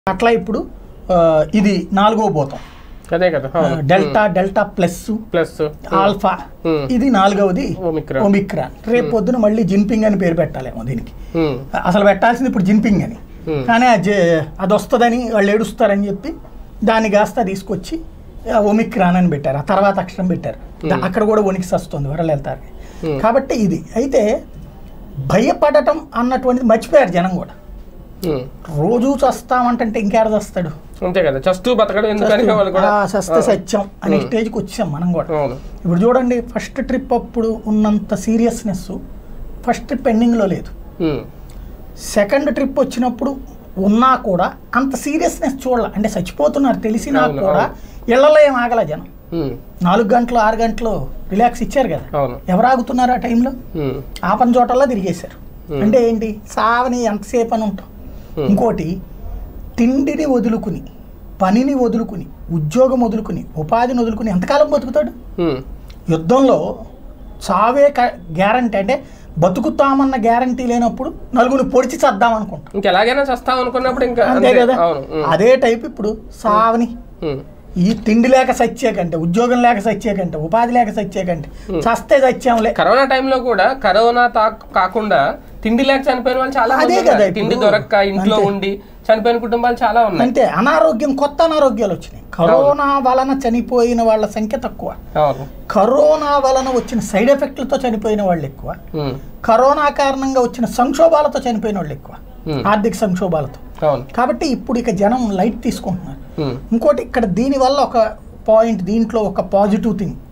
అట్లా ఇప్పుడు ఆ, ఇది నాలుగో భూతం అదే కదా ఆ, delta delta plus plus alpha Hmm. ఇది నాలుగవది ఒమిక్రాన్ ఒమిక్రాన్ రేపు పొద్దున మళ్ళీ జిన్పింగ్ అని పేరు పెట్టాలేమో దీనికి ఉమ్, అసలు పెట్టాల్సింది ఇప్పుడు జిన్పింగ్ అని Hmm. కానీ ఆ జే- అది వస్తుందని వాళ్ళు ఏడుస్తారని చెప్పి దాన్ని కాస్త తీసుకొచ్చి ఆ, ఒమిక్రాన్ అని పెట్టారు ఆ తర్వాత అక్షరం పెట్టారు దా- అక్కడ కూడా వణికిసి వస్తుంది వరలు వెళ్తారు Hmm. కాబట్టి ఇది అయితే భయపడటం అన్నటువంటిది మర్చిపోయారు జనం కూడా ఉమ్. రోజు చస్తామంటే ఇంకేడ చస్తాడు అంతే కదా చస్తూ బతకడం ఎందుకని వాళ్ళు కూడా ఆ, సస్త సత్యం అనే స్టేజ్కి వచ్చాం మనం కూడా అవును ఇప్పుడు చూడండి ఫస్ట్ ట్రిప్ అప్పుడు ఉన్నంత సీరియస్నెస్ ఫస్ట్ ట్రిప్ ఎండింగ్లో లేదు ఉమ్, సెకండ్ ట్రిప్ వచ్చినప్పుడు ఉన్నా కూడా అంత సీరియస్నెస్ చూడాల అంటే చచ్చిపోతున్నారు తెలిసినా అవును, కూడా ఇళ్లలో ఏం ఆగల జనం ఉమ్, నాలుగు గంటలు ఆరు గంటలు రిలాక్స్ ఇచ్చారు కదా అవును ఎవరు ఆగుతున్నారు ఆ టైంలో ఉమ్, ఆపన చోటల్లా తిరిగేశారు Hmm. అంటే ఏంటి సావని ఎంతసేపు అని ఉంటాం Hmm. ఇంకోటి తిండిని వదులుకుని పనిని వదులుకుని ఉద్యోగం వదులుకుని ఉపాధిని వదులుకుని ఎంతకాలం బతుకుతాడు ఉమ్, యుద్ధంలో చావే గ్యారంటీ అంటే బతుకుతామన్న గ్యారంటీ లేనప్పుడు నలుగురిని పొడిచి చద్దాం అనుకుంటాం ఇంకెలాగైనా చస్తాం అనుకున్నప్పుడు ఇంకా అంతే అంతే. కదా అవును ఉమ్, అదే టైప్ ఇప్పుడు సావని ఉమ్, ఈ తిండి లేక సచ్చే కంటే ఉద్యోగం లేక సచ్చే కంటే ఉపాధి లేక సచ్చే కంటే చస్తే చచ్చాంలే కరోనా టైంలో కూడా కరోనా తా- కాకుండా తిండి లేక చనిపోయిన వాళ్ళు చాలా మంది అదే ఉన్నారు. కదా ఇప్పుడు. తిండి దొరక్క ఇంట్లో అంతే. ఉండి చనిపోయిన కుటుంబాలు చాలా ఉన్నాయి అంతే అనారోగ్యం కొత్త అనారోగ్యాలు వచ్చినాయి కరోనా వలన చనిపోయిన వాళ్ళ సంఖ్య తక్కువ అవును కరోనా వలన వచ్చిన సైడ్ ఎఫెక్ట్లతో చనిపోయిన వాళ్ళు ఎక్కువ ఉమ్, కరోనా కారణంగా వచ్చిన సంక్షోభాలతో చనిపోయిన వాళ్ళు ఎక్కువ ఉమ్, ఆర్థిక సంక్షోభాలతో అవును కాబట్టి ఇప్పుడు ఇక జనం లైట్ తీసుకుంటున్నారు ఉమ్, ఇంకోటి ఇక్కడ దీనివల్ల ఒక పాయింట్ దీంట్లో ఒక పాజిటివ్ థింగ్